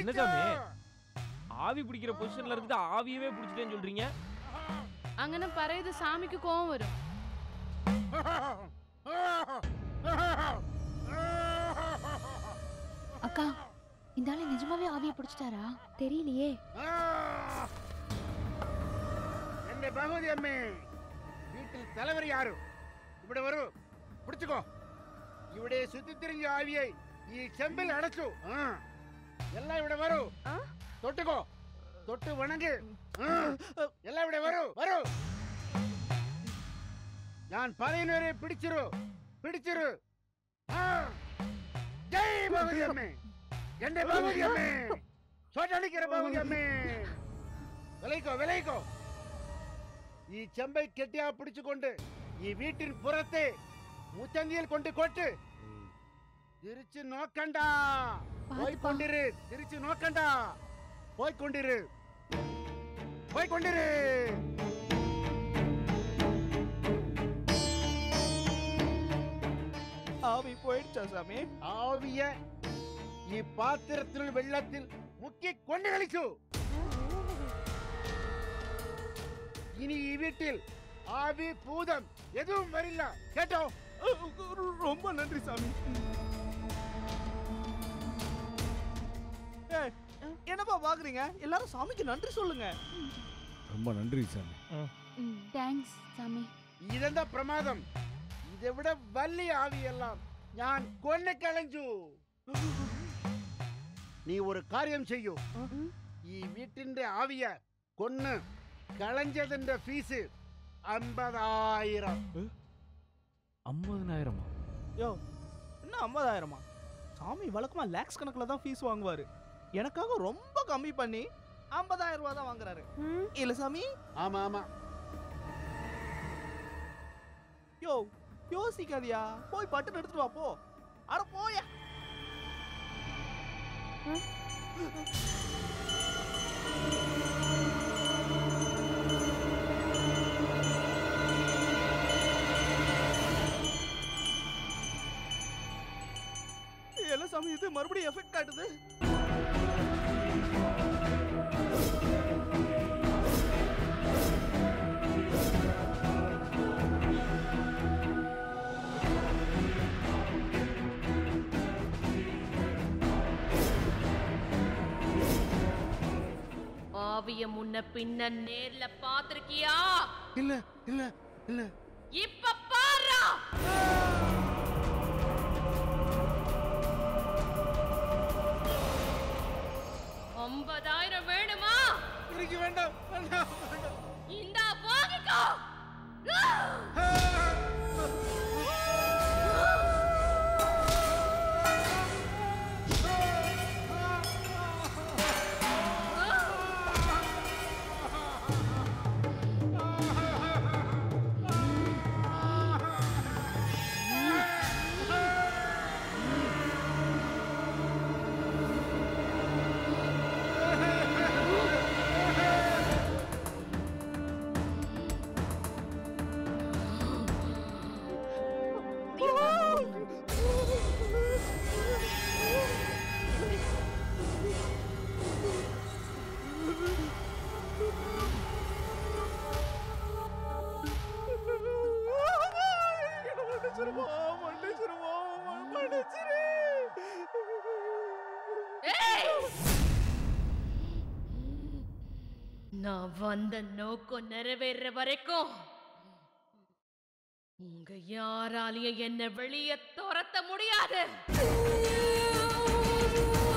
என்ன சாமி ஆவி பிடிக்கிற பொசிஷன்ல இருந்து ஆவியவே பிடிச்சிட்டேன்னு சொல்றீங்க അങ്ങനെ പറയത് സ്വാമിക്ക് കോവം വരും அக்கா இந்த ஆளு நிஜமாவே ஆவியை பிடிச்சிட்டாரா தெரியலையே എന്റെ ബഹുതി അമ്മേ വീട്ടിൽ തലവർ ആരും ഇവിടെ വരൂ പിടിച്ചുക്കോ ഇവിടെ സുത്തിത്തിരിഞ്ഞ ആവിയെ ഈ ചെമ്പിൽ അടച്ചു ആ. എല്ലാം ഇവിടെ വരൂ തൊട്ടുക്കോ തൊട്ട് വണങ്ങ് ആ. എല്ലാം ഇവിടെ വരൂ വരൂ ഞാൻ പറയുന്നവരെ പിടിച്ചിരു പിടിച്ചിരു ആ. ജയ് ഭഗവതി അമ്മേ എന്റെ ഭഗവതി അമ്മേ ചോറ്റടിக்கிற ഭഗവതി അമ്മേ വിലയിക്കോ വിലയിക്കോ ഈ ചെമ്പൈ കെട്ടിയാ പിടിച്ചുകൊണ്ട് ഈ വീട്ടിൻ പുറത്തെ മുച്ചന്തിയിൽ കൊണ്ട് കൊട്ട് തിരിച്ചു നോക്കണ്ട പോയിക്കൊണ്ടിര് തിരിച്ചു നോക്കണ്ട പോയിക്കൊണ്ടിര് പോയിക്കൊണ്ടിര് ஆவி போயிடுச்சா சாமி ആവിയ ഈ പാത്രത്തിൽ വെള്ളത്തിൽ മുക്കി കൊണ്ട് കളിച്ചു ഇനി ഈ വീട്ടിൽ ആവി ഭൂതം എതും വരില്ല കേട്ടോ ரொம்ப நன்றி சாமி ஏய், என்னப்பா பாக்குறீங்க எல்லாரும் சாமிக்கு நன்றி சொல்லுங்க ரொம்ப நன்றி சாமி தேங்க்ஸ் சாமி ഇതെന്താ പ്രമാദം ഇതെവിടെ വലിയ ആവിയെല്ലാം ഞാൻ കൊല്ലക്കളഞ്ഞു നീ ഒരു കാര്യം ചെയ്യൂ ഈ വീട്ടിന്റെ ആവിയ കൊന്ന് കളഞ്ഞതിന്റെ ഫീസ് അമ്പതായിരം ஐம்பதனாயிரமா யோ என்ன ஐம்பதாயிரமா சாமி வழக்கமா லேக்ஸ் கணக்குல தான் ஃபீஸ் வாங்குவாரு எனக்காக ரொம்ப கம்மி பண்ணி ஐம்பதாயிரம் ரூபாய் தான் வாங்குறாரு இல்ல சாமி ஆமா ஆமா யோ யோசிக்காதியா போய் பட்டு எடுத்துட்டு வா போ அட போயா என்ன சாமி இது மறுபடியும் எஃபெக்ட் காட்டுது ஆவிய முன்ன பின்ன நேர்ல பாத்திருக்கியா இல்ல இல்ல இல்ல இப்ப பாரா ஐம்பதாயிரம் வேணுமா എനിക്ക് വേണ്ട വേണ്ട വേണ്ട இந்தா வாங்கிக்கோ மன்னிச்சிருமா மன்னிச்சிருமா மன்னிச்சிரு ஏய்! நான் வந்த நோக்கம் நிறைவேற வரைக்கும் உங்க யாராலையும் என்ன வெளியே துரத்த முடியாது